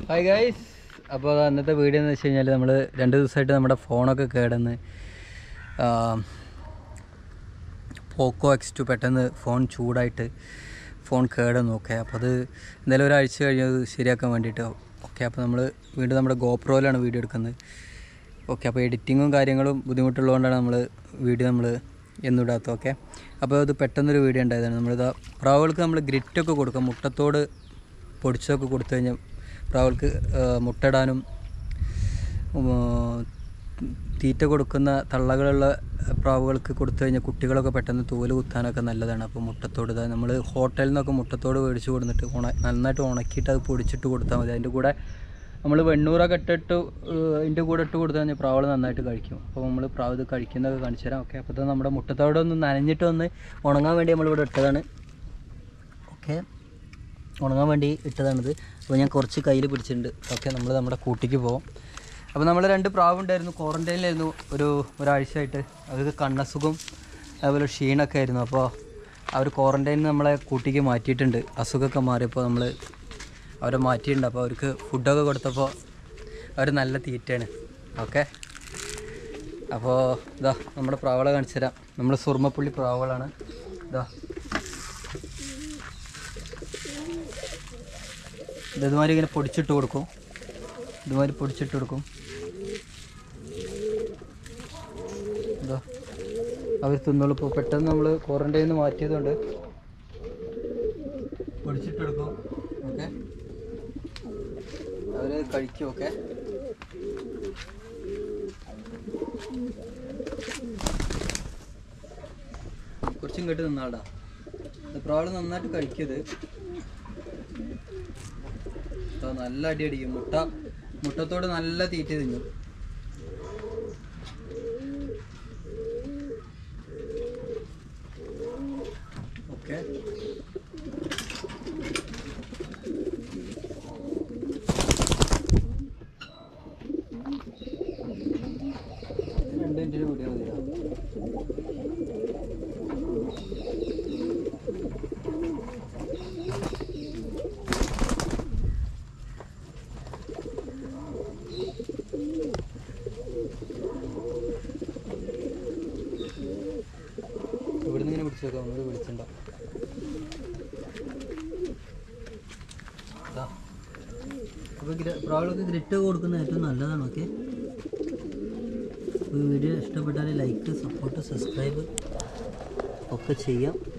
hi guys അപ്പോൾ അന്നത്തെ video എന്ന് വെച്ച് കഴിഞ്ഞാൽ നമ്മൾ രണ്ട് ദിവസമായിട്ട് നമ്മുടെ ഫോണൊക്കെ കേടന്ന് പോക്കോ എക്സ് ടു പെട്ടെന്ന് ഫോൺ ചൂടായിട്ട് ഫോൺ കേടന്ന് ഓക്കെ അപ്പോൾ അത് എന്തായാലും ഒരാഴ്ച കഴിഞ്ഞ് അത് ശരിയാക്കാൻ വേണ്ടിയിട്ട് ഓക്കെ അപ്പോൾ നമ്മൾ വീണ്ടും നമ്മുടെ ഗോപ്രോയിലാണ് വീഡിയോ എടുക്കുന്നത് ഓക്കെ അപ്പോൾ എഡിറ്റിങ്ങും കാര്യങ്ങളും ബുദ്ധിമുട്ടുള്ളതുകൊണ്ടാണ് നമ്മൾ വീഡിയോ നമ്മൾ എന്നിടാത്തത് ഓക്കെ അപ്പോൾ അത് പെട്ടെന്നൊരു വീഡിയോ ഉണ്ടായതാണ് നമ്മളിതാ പ്രാവുകൾക്ക് നമ്മൾ ഗ്രിറ്റൊക്കെ കൊടുക്കാം മുട്ടത്തോട് പൊടിച്ചൊക്കെ കൊടുത്തു കഴിഞ്ഞാൽ പ്രാവുകൾക്ക് മുട്ടയിടാനും ഉം, തീറ്റ കൊടുക്കുന്ന തള്ളകളുള്ള പ്രാവുകൾക്ക് കൊടുത്തു കഴിഞ്ഞാൽ കുട്ടികളൊക്കെ പെട്ടെന്ന് തൂല് കുത്താനൊക്കെ നല്ലതാണ് അപ്പോൾ മുട്ടത്തോട് ഇതാ നമ്മൾ ഹോട്ടലിൽ നിന്നൊക്കെ മുട്ടത്തോട് മേടിച്ച് കൊടുത്തിട്ട് ഉണ നന്നായിട്ട് ഉണക്കിയിട്ട് അത് പൊടിച്ചിട്ട് കൊടുത്താൽ മതി അതിൻ്റെ കൂടെ നമ്മൾ വെണ്ണൂറൊക്കെ ഇട്ടിട്ട് ഏഹ്, അതിൻ്റെ കൂടെ ഇട്ട് കൊടുത്തു കഴിഞ്ഞാൽ പ്രാവുകൾ നന്നായിട്ട് കഴിക്കും അപ്പോൾ നമ്മൾ പ്രാവ് ഇത് കഴിക്കുന്നതൊക്കെ കാണിച്ചു തരാം ഓക്കെ അപ്പോൾ ഇത് നമ്മുടെ മുട്ടത്തോടെ ഒന്ന് നനഞ്ഞിട്ട് ഒന്ന് ഉണങ്ങാൻ വേണ്ടി നമ്മളിവിടെ ഇട്ടതാണ് ഓക്കെ ഉണങ്ങാൻ വേണ്ടി ഇട്ടതാണിത് അപ്പോൾ ഞാൻ കുറച്ച് കയ്യിൽ പിടിച്ചിട്ടുണ്ട് ഓക്കെ നമ്മൾ നമ്മുടെ കൂട്ടിക്ക് പോകാം അപ്പോൾ നമ്മൾ രണ്ട് പ്രാവുണ്ടായിരുന്നു ക്വാറൻറ്റൈനിലായിരുന്നു ഒരു ഒരാഴ്ചയായിട്ട് അവർക്ക് കണ്ണസുഖം അതുപോലെ ക്ഷീണമൊക്കെ ആയിരുന്നു അപ്പോൾ അവർ ക്വാറൻറ്റൈനിൽ നമ്മളെ കൂട്ടിക്ക് മാറ്റിയിട്ടുണ്ട് അസുഖമൊക്കെ മാറിയപ്പോൾ നമ്മൾ അവരെ മാറ്റിയിട്ടുണ്ട് അപ്പോൾ അവർക്ക് ഫുഡൊക്കെ കൊടുത്തപ്പോൾ അവർ നല്ല തീറ്റയാണ് ഓക്കെ അപ്പോൾ ഇതാ നമ്മുടെ പ്രാവുകളെ കാണിച്ചു തരാം നമ്മൾ സുർമ്മപ്പുള്ളി പ്രാവുകളാണ് ഇതാ ഇത് ഇതുമാതിരി ഇങ്ങനെ പൊടിച്ചിട്ട് കൊടുക്കും ഇതുമാതിരി പൊടിച്ചിട്ട് കൊടുക്കും എന്താ അവർ തിന്നോളൂ ഇപ്പോൾ പെട്ടെന്ന് നമ്മൾ ക്വാറൻറ്റൈനിൽ നിന്ന് മാറ്റിയതുകൊണ്ട് പൊടിച്ചിട്ട് കൊടുക്കും ഓക്കെ അവർ കഴിക്കും ഓക്കെ കുറച്ചും ഇങ്ങോട്ട് നിന്നാടാ പ്രാവള് നന്നായിട്ട് കഴിക്കത് ഇപ്പൊ നല്ല അടി അടിക്കും മുട്ട മുട്ടത്തോട് നല്ല തീറ്റ തിന്നും ഓക്കെ രണ്ട് മിനിറ്റിന് വീഡിയോ മതിയോ ഇവിടുന്ന് ഇങ്ങനെ പിടിച്ചു നോക്കാം ഒന്നുകൂടി വിളിച്ചിട്ടുണ്ടോ അപ്പോൾ പ്രാവുകൾക്ക് ഗ്രിറ്റ് കൊടുക്കുന്നത് ഏറ്റവും നല്ലതാണ് ഓക്കെ വീഡിയോ ഇഷ്ടപ്പെട്ടാൽ ലൈക്ക് സപ്പോർട്ട് സബ്സ്ക്രൈബ് ഒക്കെ ചെയ്യാം